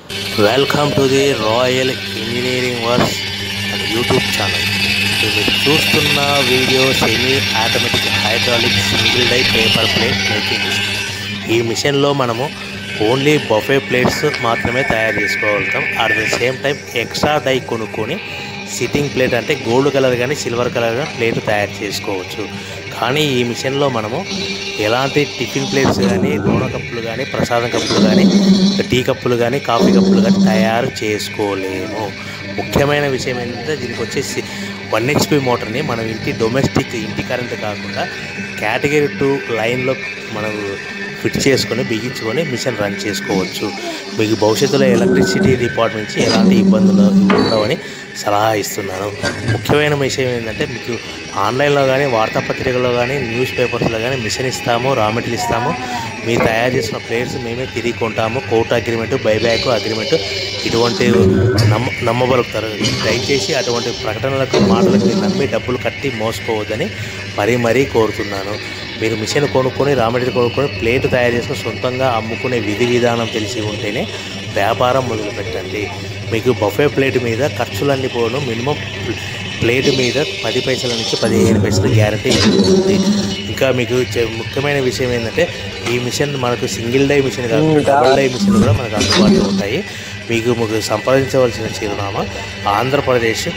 welcome to the Royal engineering Works YouTube channel మీరు చూస్తున్న video semi automatic hydraulic single die paper plate making machine ఈ మిషన్లో మనము only buffet plates మాత్రమే తయారు చేసుకోగలుగుతాం at the same time extra die కొనుక్కొని సిట్టింగ్ ప్లేట్ అంటే గోల్డ్ కలర్ కానీ సిల్వర్ కలర్ కానీ ప్లేట్ తయారు చేసుకోవచ్చు కానీ ఈ మిషన్లో మనము ఎలాంటి టిఫిన్ ప్లేట్స్ కానీ నూనె కప్పులు కానీ ప్రసాదం కప్పులు కానీ టీ కప్పులు కానీ కాఫీ కప్పులు కానీ తయారు చేసుకోలేము ముఖ్యమైన విషయం ఏంటంటే దీనికి వచ్చేసి వన్ హెచ్పి మోటార్ని మనం ఇంటి డొమెస్టిక్ ఇంటి కరెంట్ కాకుండా కేటగిరీ టూ లైన్లో మనం ఫిట్ చేసుకొని బిగించుకొని మిషన్ రన్ చేసుకోవచ్చు మీకు భవిష్యత్తులో ఎలక్ట్రిసిటీ డిపార్ట్మెంట్ నుంచి ఎలాంటి ఇబ్బందులు ఉండవని సలహా ఇస్తున్నాను ముఖ్యమైన విషయం ఏంటంటే మీకు ఆన్లైన్లో కానీ వార్తాపత్రికల్లో కానీ న్యూస్ పేపర్స్లో కానీ మిషన్ ఇస్తాము రా మెటీరియల్ ఇస్తాము మీరు తయారు చేసిన ప్లేట్స్ మేమే తిరిగి కొంటాము కోర్టు అగ్రిమెంట్ బైబ్యాక్ అగ్రిమెంట్ ఇటువంటి నమ్మ నమ్మబలుగుతారు దయచేసి అటువంటి ప్రకటనలకు మాటలకు మీరు నమ్మి డబ్బులు కట్టి మోసపోవద్దని మరీ మరీ కోరుతున్నాను మీరు మిషన్ కొనుక్కొని రా మెటీరియల్ కొనుక్కొని ప్లేట్ తయారు చేసుకొని సొంతంగా అమ్ముకునే విధి విధానం తెలిసి ఉంటేనే వ్యాపారం మొదలుపెట్టండి మీకు బఫే ప్లేట్ మీద ఖర్చులన్నీ పోను మినిమం ప్లేట్ మీద పది పైసల నుంచి పదిహేను పైసలు గ్యారంటీ ఉంటుంది ఇంకా మీకు చె- ముఖ్యమైన విషయం ఏంటంటే ఈ మిషన్ మనకు సింగిల్ డై మిషన్ కాకుండా డబుల్ డై మిషన్ కూడా మనకు అందుబాటులో ఉంటాయి మీకు మీకు సంప్రదించవలసిన చిరునామా Andhra Pradesh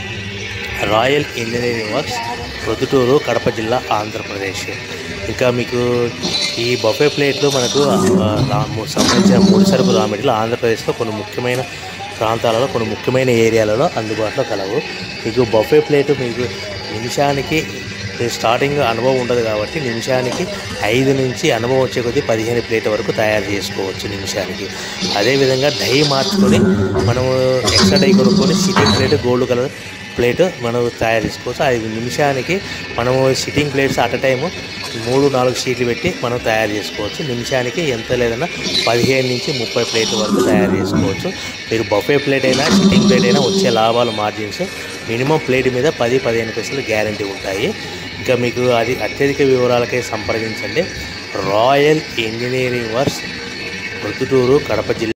royal engineering works Proddatur Kadapa జిల్లా ఆంధ్రప్రదేశ్ ఇంకా మీకు ఈ బఫే ప్లేట్లు మనకు ఆ, రా- ము- సంబంధించిన మూడు సరుకు రా మెటీరియల్ ఆంధ్రప్రదేశ్లో కొన్ని ముఖ్యమైన ప్రాంతాలలో కొన్ని ముఖ్యమైన ఏరియాలలో అందుబాటులో కలవు మీకు బఫే ప్లేట్ మీకు నిమిషానికి మీరు స్టార్టింగ్ అనుభవం ఉండదు కాబట్టి నిమిషానికి ఐదు నుంచి అనుభవం వచ్చే కొద్దీ పదిహేను ప్లేట్ వరకు తయారు చేసుకోవచ్చు నిమిషానికి అదేవిధంగా డై మార్చుకొని మనము ఎక్స్ట్రా డై కొనుక్కొని sitting plate gold colour plate మనం తయారు చేసుకోవచ్చు ఐదు నిమిషానికి మనము సిట్టింగ్ ప్లేట్స్ అట్ టైము మూడు నాలుగు షీట్లు పెట్టి మనం తయారు చేసుకోవచ్చు నిమిషానికి ఎంత లేదన్నా పదిహేను నుంచి ముప్పై ప్లేట్ల వరకు తయారు చేసుకోవచ్చు మీరు బఫే ప్లేట్ అయినా సిట్టింగ్ ప్లేట్ అయినా వచ్చే లాభాలు మార్జిన్స్ మినిమం ప్లేట్ మీద పది పదిహేను పైసలు గ్యారంటీ ఉంటాయి ఇంకా మీకు అది అత్యధిక వివరాలకై సంప్రదించండి Royal engineering works Proddatur Kadapa జిల్లా